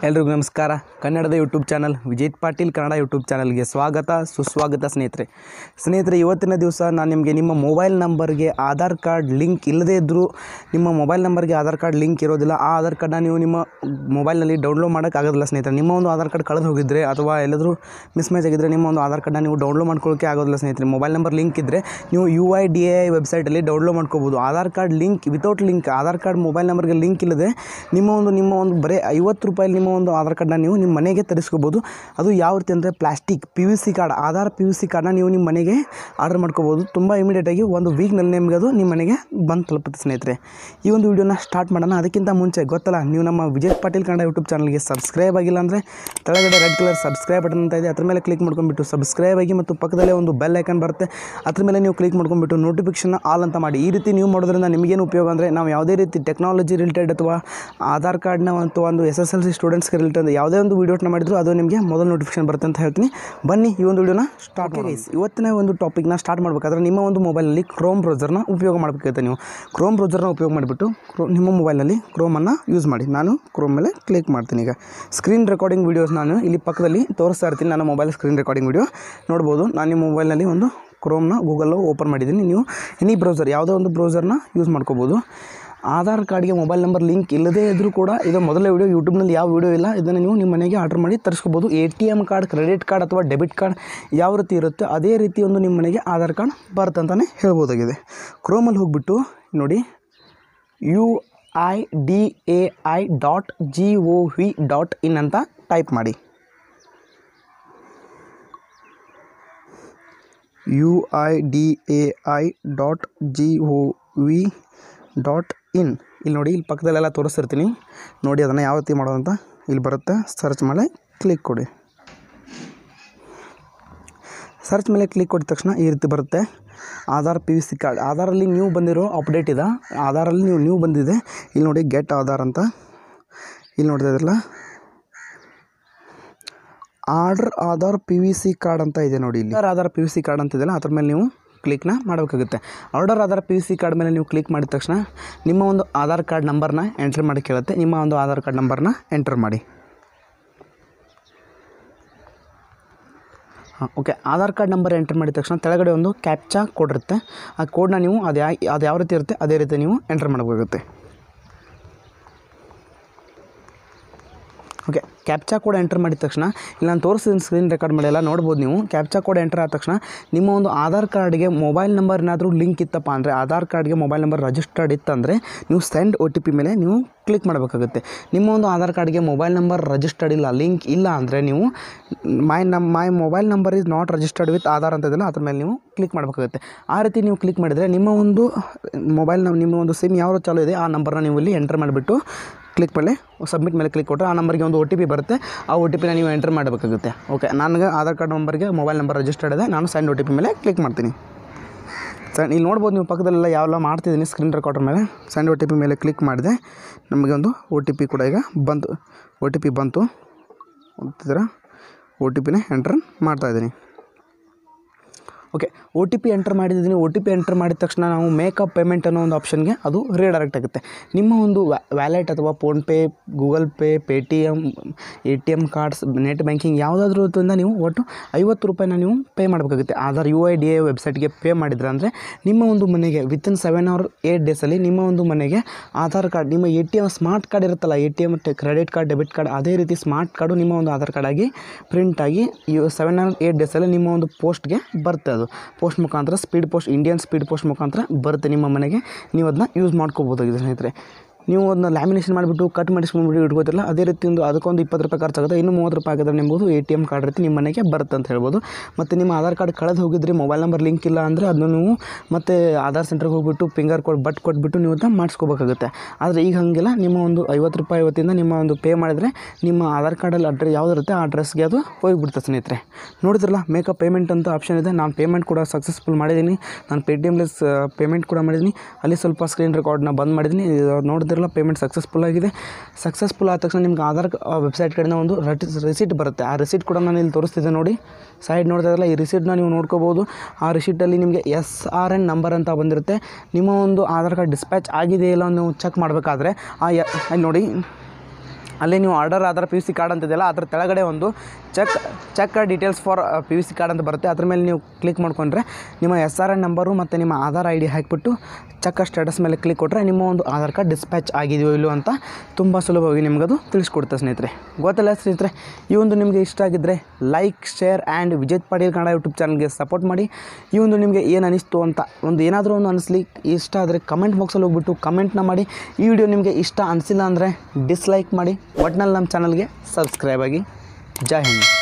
ಎಲ್ರಿಗೂ ನಮಸ್ಕಾರ ಕನ್ನಡದ YouTube channel Vijay Patil Kannada YouTube ಚಾನಲ್ಗೆ ಸ್ವಾಗತ ಸುಸ್ವಾಗತ ಸ್ನೇಹಿತರೆ ಸ್ನೇಹಿತರೆ ಇವತ್ತಿನ ದಿವಸ ನಾನು ನಿಮಗೆ ನಿಮ್ಮ ಮೊಬೈಲ್ ನಂಬರ್ಗೆ ಆಧಾರ್ ಕಾರ್ಡ್ ಲಿಂಕ್ ಇಲ್ಲದೇ ಇದ್ದರೂ ನಿಮ್ಮ ಮೊಬೈಲ್ ನಂಬರ್ಗೆ ಆಧಾರ್ ಕಾರ್ಡ್ ಲಿಂಕ್ ಇರೋದಿಲ್ಲ ಆ ಆಧಾರ್ ಕಾರ್ಡ್ನ ನೀವು ನಿಮ್ಮ ಮೊಬೈಲ್ನಲ್ಲಿ ಡೌನ್ಲೋಡ್ ಮಾಡೋಕ್ಕಾಗೋದಿಲ್ಲ ಸ್ನೇಹಿತರೆ ನಿಮ್ಮ ಒಂದು ಆಧಾರ್ ಕಾರ್ಡ್ ಕಳೆದು ಹೋಗಿದ್ರೆ ಅಥವಾ ಎಲ್ಲಾದರೂ ಮಿಸ್ಮ್ಯಾಚ್ ಆಗಿದ್ದರೆ ನಿಮ್ಮ ಒಂದು ಆಧಾರ್ ಕಾರ್ಡ್ನ ನೀವು ಡೌನ್ಲೋಡ್ ಮಾಡ್ಕೊಳ್ಳೋಕ್ಕೆ ಆಗೋದಿಲ್ಲ ಸ್ನೇಹಿತರೆ ಮೊಬೈಲ್ ನಂಬರ್ ಲಿಂಕ್ ಇದ್ದರೆ ನೀವು ಯು ಐ ಡಿ ಎ ವೆಬ್ಸೈಟಲ್ಲಿ ಡೌನ್ಲೋಡ್ ಮಾಡ್ಕೋಬೋದು Aadhaar card link without link Aadhaar card mobile ನಂಬರ್ಗೆ ಲಿಂಕ್ ಇಲ್ಲದೆ ನಿಮ್ಮ ಒಂದು ನಿಮ್ಮ ಒಂದು ಬರೀ ಐವತ್ತು ರೂಪಾಯಿ ನಿಮ್ಮ ಒಂದು ಆಧಾರ್ ಕಾರ್ಡ್ನ ನೀವು ನಿಮ್ಮ ಮನೆಗೆ ತರಿಸ್ಕೋಬೋದು ಅದು ಯಾವ ರೀತಿ ಅಂದರೆ plastic P U C card Aadhaar P U C ಕಾರ್ಡ್ನ ನೀವು ನಿಮ್ಮ ಮನೆಗೆ ಆರ್ಡರ್ ಮಾಡ್ಕೋಬೋದು ತುಂಬ ಇಮಿಡಿಯೇಟಾಗಿ ಒಂದು ವೀಕ್ನಲ್ಲಿ ನಿಮಗೆ ಅದು ನಿಮ್ಮ ಮನೆಗೆ ಬಂದು ತಲುಪುತ್ತೆ ಸ್ನೇಹಿತರೆ ಈ ಒಂದು ವಿಡಿಯೋನ ಸ್ಟಾರ್ಟ್ ಮಾಡೋಣ ಅದಕ್ಕಿಂತ ಮುಂಚೆ ಗೊತ್ತಲ್ಲ ನೀವು ನಮ್ಮ ವಿಜಯ್ ಪಾಟೀಲ್ ಕನ್ನಡ ಯೂಟ್ಯೂಬ್ ಚಾನಲ್ಗೆ ಸಬ್ಸ್ಕ್ರೈಬ್ ಆಗಿಲ್ಲ ಅಂದರೆ ಕೆಳಗಡೆ ರೆಡ್ ಕಲರ್ ಸಬ್ಸ್ಕ್ರೈಬ್ ಬಟನ್ ಅಂತ ಇದೆ ಅದ್ರ ಮೇಲೆ ಕ್ಲಿಕ್ ಮಾಡ್ಕೊಂಡ್ಬಿಟ್ಟು ಸಬ್ಸ್ಕ್ರೈಬ್ ಆಗಿ ಮತ್ತು ಪಕ್ಕದಲ್ಲೇ ಒಂದು ಬೆಲ್ ಐಕನ್ ಬರುತ್ತೆ ಅದ್ರ ಮೇಲೆ ನೀವು ಕ್ಲಿಕ್ ಮಾಡ್ಕೊಂಡ್ಬಿಟ್ಟು ನೋಟಿಫಿಕೇಶನ್ ಆಲ್ ಅಂತ ಮಾಡಿ ಈ ರೀತಿ ನೀವು ಮಾಡೋದ್ರಿಂದ ನಿಮಗೇನು ಉಪಯೋಗ ಅಂದರೆ ನಾವು ಯಾವುದೇ ರೀತಿ ಟೆಕ್ನಾಲಜಿ ರಿಲೇಟೆಡ್ ಅಥವಾ ಆಧಾರ್ ಕಾರ್ಡ್ನ ಅಥವಾ ಒಂದು ಎಸ್ ಎಸ್ ಎಲ್ ಸಿ ಸ್ಟೂಡೆಂಟ್ಸ್ಗೆ ರಿಲೇಟೆಡ್ ಯಾವುದೇ ಒಂದು ವೀಡಿಯೋನ ಮಾಡಿದ್ರು ಅದು ನಿಮಗೆ ಮೊದಲು ನೋಟಿಫಿಕೇಶನ್ ಬರುತ್ತೆ ಅಂತ ಹೇಳ್ತೀನಿ ಬನ್ನಿ ಈ ಒಂದು ವಿಡಿಯೋನ ಸ್ಟಾರ್ಟ್ ಮಾಡಿ ಇವತ್ತಿನ ಒಂದು ಟಾಪಿಕ್ನ ಸ್ಟಾರ್ಟ್ ಮಾಡಬೇಕಾದ್ರೆ ನಿಮ್ಮ ಒಂದು ಮೊಬೈಲಲ್ಲಿ ಕ್ರೋಮ್ ಬ್ರೌಸರ್ನ ಉಪಯೋಗ ಮಾಡಬೇಕಾಗುತ್ತೆ ನೀವು ಕ್ರೋಮ್ ಬ್ರೌಸರ್ನ ಉಪಯೋಗ ಮಾಡಿಬಿಟ್ಟು ಕ್ರೋ ನಿಮ್ಮ ಮೊಬೈಲ್ನಲ್ಲಿ ಕ್ರೋಮನ್ನು ಯೂಸ್ ಮಾಡಿ ನಾನು ಕ್ರೋಮ್ ಮೇಲೆ ಕ್ಲಿಕ್ ಮಾಡ್ತೀನಿ ಈಗ ಸ್ಕ್ರೀನ್ ರೆಕಾರ್ಡಿಂಗ್ ವೀಡಿಯೋಸ್ ನಾನು ಇಲ್ಲಿ ಪಕ್ಕದಲ್ಲಿ ತೋರಿಸ್ತಾ ಇರ್ತೀನಿ ನನ್ನ ಮೊಬೈಲ್ ಸ್ಕ್ರೀನ್ ರೆಕಾರ್ಡಿಂಗ್ ವೀಡಿಯೋ ನೋಡ್ಬೋದು ನಾನು ನಿಮ್ಮ ಮೊಬೈಲ್ನಲ್ಲಿ ಒಂದು ಕ್ರೋಮ್ನ ಗೂಗಲ್ಲು ಓಪನ್ ಮಾಡಿದ್ದೀನಿ ನೀವು ಎನಿ ಬ್ರೌಸರ್ ಯಾವುದೋ ಒಂದು ಬ್ರೌಸರ್ನ ಯೂಸ್ ಮಾಡ್ಕೋಬೋದು ಆಧಾರ್ ಕಾರ್ಡ್ಗೆ ಮೊಬೈಲ್ ನಂಬರ್ ಲಿಂಕ್ ಇಲ್ಲದೇ ಇದ್ದರೂ ಕೂಡ ಇದು ಮೊದಲ ವಿಡಿಯೋ ಯೂಟ್ಯೂಬ್ನಲ್ಲಿ ಯಾವ ವಿಡಿಯೋ ಇಲ್ಲ ಇದನ್ನು ನೀವು ನಿಮ್ಮ ಮನೆಗೆ ಆರ್ಡರ್ ಮಾಡಿ ತರಿಸ್ಕೋಬೋದು A T M card credit card ಅಥವಾ ಡೆಬಿಟ್ ಕಾರ್ಡ್ ಯಾವ ರೀತಿ ಇರುತ್ತೆ ಅದೇ ರೀತಿ ಒಂದು ನಿಮ್ಮ ಮನೆಗೆ ಆಧಾರ್ ಕಾರ್ಡ್ ಬರುತ್ತೆ ಅಂತಲೇ ಹೇಳ್ಬೋದಾಗಿದೆ ಕ್ರೋಮಲ್ಲಿ ಹೋಗ್ಬಿಟ್ಟು ನೋಡಿ U I D A I dot G O V dot in ಅಂತ ಟೈಪ್ ಮಾಡಿ U I D A I dot G O V dot in ಇಲ್ಲಿ ನೋಡಿ ಇಲ್ಲಿ ಪಕ್ಕದಲ್ಲೆಲ್ಲ ತೋರಿಸ್ತಿರ್ತೀನಿ ನೋಡಿ ಅದನ್ನು ಯಾವ ರೀತಿ ಮಾಡೋದು ಅಂತ ಇಲ್ಲಿ ಬರುತ್ತೆ ಸರ್ಚ್ ಮೇಲೆ ಕ್ಲಿಕ್ ಕೊಡಿ ಸರ್ಚ್ ಮೇಲೆ ಕ್ಲಿಕ್ ಕೊಡಿದ ತಕ್ಷಣ ಈ ರೀತಿ ಬರುತ್ತೆ Aadhaar P U C card ಆಧಾರಲ್ಲಿ ನೀವು ಬಂದಿರೋ ಅಪ್ಡೇಟ್ ಇದೆ ಆಧಾರಲ್ಲಿ ನೀವು ನೀವು ಬಂದಿದೆ ಇಲ್ಲಿ ನೋಡಿ ಗೆಟ್ ಆಧಾರ್ ಅಂತ ಇಲ್ಲಿ ನೋಡ್ತಾ ಇದ್ರಲ್ಲ order Aadhaar P V C card ಅಂತ ಇದೆ ನೋಡಿ ಇಲ್ಲಿ Aadhaar P U C card ಅಂತ ಇದೆಯಲ್ಲ ಅದ್ರ ಮೇಲೆ ನೀವು ಕ್ಲಿಕ್ನ ಮಾಡಬೇಕಾಗುತ್ತೆ order Aadhaar P U C card ಮೇಲೆ ನೀವು ಕ್ಲಿಕ್ ಮಾಡಿದ ತಕ್ಷಣ ನಿಮ್ಮ ಒಂದು ಆಧಾರ್ ಕಾರ್ಡ್ ನಂಬರ್ನ ಎಂಟ್ರ್ ಮಾಡಿ ಕೇಳುತ್ತೆ ನಿಮ್ಮ ಒಂದು ಆಧಾರ್ ಕಾರ್ಡ್ ನಂಬರ್ನ ಎಂಟರ್ ಮಾಡಿ ಹಾಂ okay Aadhaar card number enter ಮಾಡಿದ ತಕ್ಷಣ ಕೆಳಗಡೆ ಒಂದು ಕ್ಯಾಪ್ಚಾ ಕೋಡ್ ಇರುತ್ತೆ ಆ ಕೋಡ್ನ ನೀವು ಅದು ಯಾ ಅದು ಯಾವ ರೀತಿ ಇರುತ್ತೆ ಅದೇ ರೀತಿ ನೀವು ಎಂಟರ್ ಮಾಡಬೇಕಾಗುತ್ತೆ ಓಕೆ ಕ್ಯಾಪ್ಚಾ ಕೋಡ್ ಎಂಟರ್ ಮಾಡಿದ ತಕ್ಷಣ ಇಲ್ಲಿ ನಾನು ತೋರಿಸಿದ ಸ್ಕ್ರೀನ್ ರೆಕಾರ್ಡ್ ಮಾಡಿ ಎಲ್ಲ ನೋಡ್ಬೋದು ನೀವು ಕ್ಯಾಪ್ಚಾ ಕೋಡ್ ಎಂಟರ್ ಆದ ತಕ್ಷಣ ನಿಮ್ಮ ಒಂದು ಆಧಾರ್ ಕಾರ್ಡ್ಗೆ ಮೊಬೈಲ್ ನಂಬರ್ ಏನಾದರೂ ಲಿಂಕ್ ಇತ್ತಪ್ಪ ಅಂದರೆ ಆಧಾರ್ ಕಾರ್ಡ್ಗೆ ಮೊಬೈಲ್ ನಂಬರ್ ರಿಜಿಸ್ಟರ್ಡ್ ಇತ್ತಂದರೆ ನೀವು ಸೆಂಡ್ ಒ ಟಿ ಪಿ ಮೇಲೆ ನೀವು ಕ್ಲಿಕ್ ಮಾಡಬೇಕಾಗುತ್ತೆ ನಿಮ್ಮ ಒಂದು ಆಧಾರ್ ಕಾರ್ಡ್ಗೆ ಮೊಬೈಲ್ ನಂಬರ್ ರಿಜಿಸ್ಟರ್ಡ್ ಇಲ್ಲ ಲಿಂಕ್ ಇಲ್ಲ ಅಂದರೆ ನೀವು ಮೈ ನಮ್ my mobile number is not registered with Aadhaar ಅಂತ ಇದೆಯಲ್ಲ ಅದ್ರ ಮೇಲೆ ನೀವು ಕ್ಲಿಕ್ ಮಾಡಬೇಕಾಗುತ್ತೆ ಆ ರೀತಿ ನೀವು ಕ್ಲಿಕ್ ಮಾಡಿದರೆ ನಿಮ್ಮ ಒಂದು ಮೊಬೈಲ್ ನಿಮ್ಮ ಒಂದು ಸಿಮ್ ಯಾವ ಚಾಲು ಇದೆ ಆ ನಂಬರ್ನ ನೀವು ಇಲ್ಲಿ ಎಂಟರ್ ಮಾಡಿಬಿಟ್ಟು ಕ್ಲಿಕ್ ಮೇಲೆ ಸಬ್ಮಿಟ್ ಮೇಲೆ ಕ್ಲಿಕ್ ಕೊಟ್ಟರೆ ಆ ನಂಬರ್ಗೆ ಒಂದು ಒ ಟಿ ಪಿ ಬರುತ್ತೆ ಆ ಒ ಟಿ ಪಿನ ನೀವು ಎಂಟರ್ ಮಾಡಬೇಕಾಗುತ್ತೆ ಓಕೆ ನನಗೆ ಆಧಾರ್ ಕಾರ್ಡ್ ನಂಬರ್ಗೆ ಮೊಬೈಲ್ ನಂಬರ್ ರಿಜಿಸ್ಟರ್ಡ್ ಇದೆ ನಾನು ಸೆಂಡ್ ಒ ಟಿ ಪಿ ಮೇಲೆ ಕ್ಲಿಕ್ ಮಾಡ್ತೀನಿ ಸರ್ ಇಲ್ಲಿ ನೋಡ್ಬೋದು ನೀವು ಪಕ್ಕದಲ್ಲೆಲ್ಲ ಯಾವೆಲ್ಲ ಮಾಡ್ತಿದ್ದೀನಿ ಸ್ಕ್ರೀನ್ ರೆಕಾರ್ಡರ್ ಮೇಲೆ ಸೆಂಡ್ ಒ ಟಿ ಪಿ ಮೇಲೆ ಕ್ಲಿಕ್ ಮಾಡಿದೆ ನಮಗೆ ಒಂದು ಒ ಟಿ ಪಿ ಕೂಡ ಈಗ ಬಂತು ಒ ಟಿ ಪಿ ಬಂತು ಅಂತಿದ್ರೆ ಒ ಟಿ ಪಿನ ಎಂಟರ್ ಮಾಡ್ತಾಯಿದ್ದೀನಿ okay O T P enter ಮಾಡಿದ್ದೀನಿ ಒ ಟಿ ಪಿ ಎಂಟರ್ ಮಾಡಿದ ತಕ್ಷಣ ನಾವು ಮೇಕಪ್ ಪೇಮೆಂಟ್ ಅನ್ನೋ ಒಂದು ಆಪ್ಷನ್ಗೆ ಅದು ರೀಡೈರೆಕ್ಟ್ ಆಗುತ್ತೆ ನಿಮ್ಮ ಒಂದು ವ್ಯಾಲೆಟ್ ಅಥವಾ PhonePe Google Pay Paytm A T M cards net banking ಯಾವುದಾದ್ರೂ ಹೊತ್ತಿಂದ ನೀವು ಒಟ್ಟು ಐವತ್ತು ರೂಪಾಯಿನ ನೀವು ಪೇ ಮಾಡಬೇಕಾಗುತ್ತೆ Aadhaar U I D A ವೆಬ್ಸೈಟ್ಗೆ ಪೇ ಮಾಡಿದ್ರೆ ಅಂದರೆ ನಿಮ್ಮ ಒಂದು ಮನೆಗೆ ವಿತಿನ್ ಸೆವೆನ್ ಅವರ್ ಏಯ್ಟ್ ಡೇಸಲ್ಲಿ ನಿಮ್ಮ ಒಂದು ಮನೆಗೆ ಆಧಾರ್ ಕಾರ್ಡ್ ನಿಮ್ಮ A T M smart card ಇರುತ್ತಲ್ಲ A T M credit card debit card ಅದೇ ರೀತಿ ಸ್ಮಾರ್ಟ್ ಕಾರ್ಡು ನಿಮ್ಮ ಒಂದು ಆಧಾರ್ ಕಾರ್ಡ್ ಆಗಿ ಪ್ರಿಂಟಾಗಿ ಸೆವೆನ್ ಅವರ್ ಏಯ್ಟ್ ಡೇಸಲ್ಲಿ ನಿಮ್ಮ ಒಂದು ಪೋಸ್ಟ್ಗೆ ಬರುತ್ತೆ ಅದು ಪೋಸ್ಟ್ ಮುಖಾಂತರ speed post Indian speed post ಮುಖಾಂತರ ಬರುತ್ತೆ ನಿಮ್ಮ ಮನೆಗೆ ನೀವು ಅದನ್ನ ಯೂಸ್ ಮಾಡ್ಕೋಬೋದಾಗಿದೆ ಸ್ನೇಹಿತರೆ ನೀವು ಅದನ್ನ ಲ್ಯಾಮಿನೇಷನ್ ಮಾಡಿಬಿಟ್ಟು ಕಟ್ ಮಾಡಿಸ್ಕೊಂಡ್ಬಿಟ್ಟು ಇಟ್ಕೋತಿರಲ್ಲ ಅದೇ ರೀತಿ ಒಂದು ಅದಕ್ಕೊಂದು ಇಪ್ಪತ್ತು ರೂಪಾಯಿ ಖರ್ಚಾಗುತ್ತೆ ಇನ್ನು ಮೂವತ್ತು ರೂಪಾಯಿ ಆಗಿದ್ರೆ ನಿಮ್ಮದು ಎ ಟಿ ಎಮ್ ಕಾರ್ಡ್ ರೀತಿ ನಿಮ್ಮ ಮನೆಗೆ ಬರುತ್ತೆ ಅಂತ ಹೇಳ್ಬೋದು ಮತ್ತು ನಿಮ್ಮ ಆಧಾರ್ ಕಾರ್ಡ್ ಕಳೆದು ಹೋಗಿದ್ರಿ ಮೊಬೈಲ್ ನಂಬರ್ ಲಿಂಕ್ ಇಲ್ಲ ಅಂದರೆ ಅದನ್ನು ನೀವು ಮತ್ತೆ ಆಧಾರ್ ಸೆಂಟ್ರಿಗೆ ಹೋಗ್ಬಿಟ್ಟು ಫಿಂಗರ್ ಕೋಡ್ ಬಟ್ ಕೊಟ್ಬಿಟ್ಟು ನೀವು ಅದನ್ನ ಮಾಡಿಸ್ಕೋಬೇಕಾಗುತ್ತೆ ಆದರೆ ಈಗ ಹಾಗಿಲ್ಲ ನಿಮ್ಮ ಒಂದು ಐವತ್ತು ರೂಪಾಯಿ ಇವತ್ತಿಂದ ನಿಮ್ಮ ಒಂದು ಪೇ ಮಾಡಿದರೆ ನಿಮ್ಮ ಆಧಾರ್ ಕಾರ್ಡಲ್ಲಿ ಅಡ್ರೆಸ್ ಯಾವುದಿರುತ್ತೆ ಆ ಅಡ್ರೆಸ್ಗೆ ಅದು ಹೋಗಿಬಿಡುತ್ತೆ ಸ್ನೇಹಿತರೆ ನೋಡಿದ್ರಲ್ಲ ಮೇಕಪ್ ಪೇಮೆಂಟ್ ಅಂತ ಆಪ್ಷನ್ ಇದೆ ನಾನು ಪೇಮೆಂಟ್ ಕೂಡ ಸಕ್ಸಸ್ಫುಲ್ ಮಾಡಿದ್ದೀನಿ ನಾನು Paytm less payment ಕೂಡ ಮಾಡಿದ್ದೀನಿ ಅಲ್ಲಿ ಸ್ವಲ್ಪ ಸ್ಕ್ರೀನ್ ರೆಕಾರ್ಡ್ನ ಬಂದ್ ಮಾಡಿದ್ದೀನಿ ನೋಡಿದ್ರಲ್ಲ ಪೇಮೆಂಟ್ ಸಕ್ಸಸ್ಫುಲ್ ಆಗಿದೆ ಸಕ್ಸಸ್ಫುಲ್ ಆದ ತಕ್ಷಣ ನಿಮ್ಗೆ ಆಧಾರ್ ವೆಬ್ಸೈಟ್ ಕಡೆಯಿಂದ ಒಂದು ರಿಸಿಟ್ ಬರುತ್ತೆ ಆ ರಿಸಿಟ್ ಕೂಡ ನಾನು ಇಲ್ಲಿ ತೋರಿಸ್ತಿದ್ದೆ ನೋಡಿ ಸೈಡ್ ನೋಡ್ತಾ ಇದ್ರಲ್ಲ ಈ ರಿಸಿಟ್ನ ನೀವು ನೋಡ್ಕೋಬೋದು ಆ ರಿಸಿಟಲ್ಲಿ ನಿಮಗೆ ಎಸ್ ಆರ್ ಎನ್ ನಂಬರ್ ಅಂತ ಬಂದಿರುತ್ತೆ ನಿಮ್ಮ ಒಂದು ಆಧಾರ್ ಕಾರ್ಡ್ ಡಿಸ್ಪ್ಯಾಚ್ ಆಗಿದೆ ಇಲ್ಲ ನೀವು ಚೆಕ್ ಮಾಡಬೇಕಾದ್ರೆ ಆ ಯ ಅಲ್ಲಿ ನೋಡಿ ಅಲ್ಲಿ ನೀವು order Aadhaar P U C card ಅಂತಿದೆಯಲ್ಲ ಅದ್ರ ಕೆಳಗಡೆ ಒಂದು check check details for P U C card ಅಂತ ಬರುತ್ತೆ ಅದ್ರ ಮೇಲೆ ನೀವು ಕ್ಲಿಕ್ ಮಾಡ್ಕೊಂಡ್ರೆ ನಿಮ್ಮ ಎಸ್ ಆರ್ ಎನ್ ನಂಬರು ಮತ್ತು ನಿಮ್ಮ ಆಧಾರ್ ಐ ಡಿ ಹಾಕಿಬಿಟ್ಟು ಚೆಕ್ ಸ್ಟೇಟಸ್ ಮೇಲೆ ಕ್ಲಿಕ್ ಕೊಟ್ಟರೆ ನಿಮ್ಮ ಒಂದು ಆಧಾರ್ ಕಾರ್ಡ್ ಡಿಸ್ಪ್ಯಾಚ್ ಆಗಿದೆಯೋ ಇಲ್ಲೋ ಅಂತ ತುಂಬ ಸುಲಭವಾಗಿ ನಿಮಗದು ತಿಳಿಸ್ಕೊಡುತ್ತೆ ಸ್ನೇಹಿತರೆ ಗೊತ್ತಲ್ಲ ಸ್ನೇಹಿತರೆ ಈ ಒಂದು ನಿಮಗೆ ಇಷ್ಟ ಆಗಿದ್ದರೆ like share and Vijay Patil Kannada YouTube ಚಾನಲ್ಗೆ ಸಪೋರ್ಟ್ ಮಾಡಿ ಈ ಒಂದು ನಿಮಗೆ ಏನು ಅನಿಸ್ತು ಅಂತ ಒಂದು ಏನಾದರೂ ಒಂದು ಅನಿಸ್ಲಿ ಇಷ್ಟ ಆದರೆ ಕಮೆಂಟ್ ಬಾಕ್ಸಲ್ಲಿ ಹೋಗ್ಬಿಟ್ಟು ಕಮೆಂಟ್ನ ಮಾಡಿ ಈ ವಿಡಿಯೋ ನಿಮಗೆ ಇಷ್ಟ ಅನಿಸಿಲ್ಲ ಅಂದರೆ ಡಿಸ್ಲೈಕ್ ಮಾಡಿ ಒಟ್ನಲ್ಲಿ ನಮ್ಮ ಚಾನಲ್ಗೆ ಸಬ್ಸ್ಕ್ರೈಬ್ ಆಗಿ ಜೈ ಹಿಂದ್